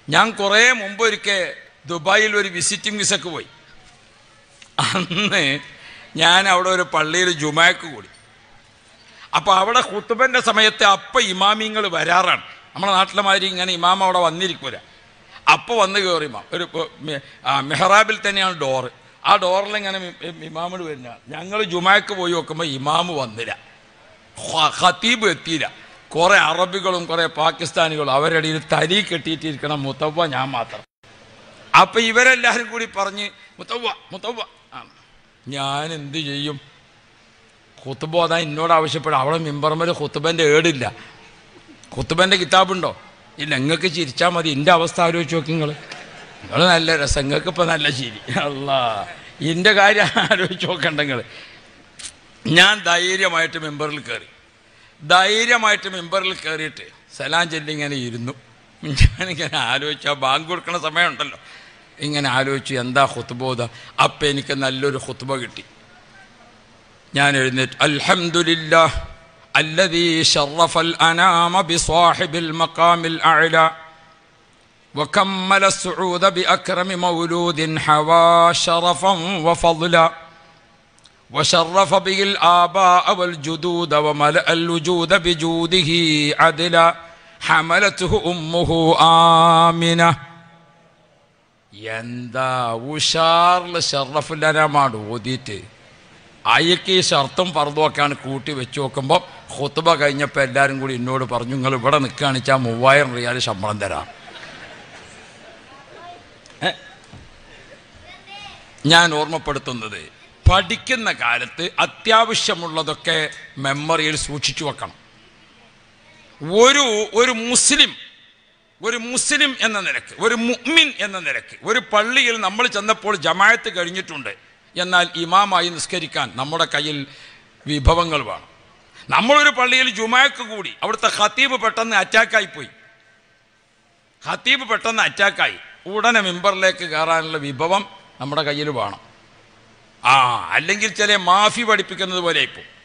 ഞാൻ കുറേ മുമ്പ് ഒരിക്കൽ ദുബായിൽ ഒരു വിസിറ്റിംഗ് വിസക്ക് പോയി അന്ന് ഞാൻ അവിടെ ഒരു പള്ളിയിൽ ജുമാക്ക് കൂടി അപ്പോൾ അവിടെ ഹുത്തുബൻ്റെ സമയത്ത് അപ്പം ഇമാമിങ്ങൾ വരാറാണ് നമ്മുടെ നാട്ടിലെ മാതിരി ഇങ്ങനെ ഇമാം അവിടെ വന്നിരിക്കൂല അപ്പോൾ വന്ന് കയറി ഇമാം ഒരു ഇപ്പൊ മെ- ആ, മെഹ്റാബിൽ തന്നെയാണ് ഡോറ് ആ ഡോറിൽ ഇങ്ങനെ ഇമാമിട് വരുന്ന ഞങ്ങൾ ജുമാക്ക് പോയി നോക്കുമ്പോൾ ഇമാമ് വന്നില്ല ഖ- ഖത്തീബ് എത്തിയില്ല കുറേ അറബികളും കുറേ പാകിസ്ഥാനികളും അവരുടെ ഇടയിൽ തരി കെട്ടിയിട്ടിരിക്കണം മുത്തവ്വ ഞാൻ മാത്രം അപ്പൊ ഇവരെല്ലാവരും കൂടി പറഞ്ഞ് മുത്തവ്വ മുത്തവ്വ ആ ഞാൻ എന്ത് ചെയ്യും ഖുത്തുബ അതാ എന്നോട് ആവശ്യപ്പെടും അവിടെ മിമ്പർമൽ ഖുത്തുബൻ്റെ ഏടില്ല ഖുത്തുബൻ്റെ കിതാബുണ്ടോ ഇല്ല നിങ്ങൾക്ക് ചിരിച്ചാൽ മതി എൻ്റെ അവസ്ഥ ആലോചിച്ച് നോക്കി നിങ്ങൾ നിങ്ങൾ നല്ല രസം നിങ്ങൾക്ക് ഇപ്പം നല്ല ചിരി അല്ല എൻ്റെ കാര്യം ആലോചിച്ച് നോക്കണ്ടെങ്കിൽ ഞാൻ ധൈര്യമായിട്ട് മെമ്പറിൽ കയറി ധൈര്യമായിട്ട് മെമ്പറിൽ കയറിയിട്ട് സലാം ചൊല്ലി ഇങ്ങനെ ഇരുന്നു ഞാനിങ്ങനെ ആലോചിച്ചു ആ ബാങ്ക് കൊടുക്കുന്ന സമയമുണ്ടല്ലോ ഇങ്ങനെ ആലോചിച്ചു എന്താ ഹുത്തുബോധ അപ്പം എനിക്ക് നല്ലൊരു ഹുത്തുബ കിട്ടി ഞാൻ എഴുന്നേറ്റ് അൽഹംദുലില്ലാ الذي شرف الأنام بصاحب المقام الأعلى وكمل السعود بأكرم مولود حوى شرفا وفضلا وشرف به الآباء والجدود وملأ الوجود بجوده عدلا حملته أمه آمنة എന്താ ഉഷാറിൽ ഷറഫുല്ലനാമാണ് ഓതിയിട്ട് അയക്ക് ഈ ഷർത്തും പറതുമൊക്കെയാണ് കൂട്ടി വെച്ച് നോക്കുമ്പോൾ ഹുത്തുബ കഴിഞ്ഞപ്പോൾ എല്ലാവരും കൂടി എന്നോട് പറഞ്ഞു നിങ്ങൾ ഇവിടെ നിൽക്കുകയാണെന്ന് വെച്ചാൽ മൂവായിരം റിയാൽ ശമ്പളം തരാം ഏ? ഞാൻ ഓർമ്മപ്പെടുത്തുന്നത് പഠിക്കുന്ന കാലത്ത് അത്യാവശ്യമുള്ളതൊക്കെ മെമ്മറിയിൽ സൂക്ഷിച്ചു വെക്കണം ഒരു ഒരു മുസ്ലിം ഒരു മുസ്ലിം എന്ന നിലക്ക് ഒരു മുഅ്മിൻ എന്ന നിലക്ക് ഒരു പള്ളിയിൽ നമ്മൾ ചെന്നപ്പോൾ ജമായത്ത് കഴിഞ്ഞിട്ടുണ്ട് എന്നാൽ ഇമാമായി നിസ്കരിക്കാൻ നമ്മുടെ കയ്യിൽ വിഭവങ്ങൾ വേണം നമ്മളൊരു പള്ളിയിൽ ജുമായക്ക് കൂടി അവിടുത്തെ ഖത്തീബ് പെട്ടെന്ന് അറ്റാക്കായി പോയി ഖത്തീബ് പെട്ടെന്ന് അറ്റാക്കായി ഉടനെ മിമ്പറിലേക്ക് കയറാനുള്ള വിഭവം നമ്മുടെ കയ്യിൽ വേണം ആ അല്ലെങ്കിൽ ചില മാഫി പഠിപ്പിക്കുന്നത് പോലെ ഇപ്പോൾ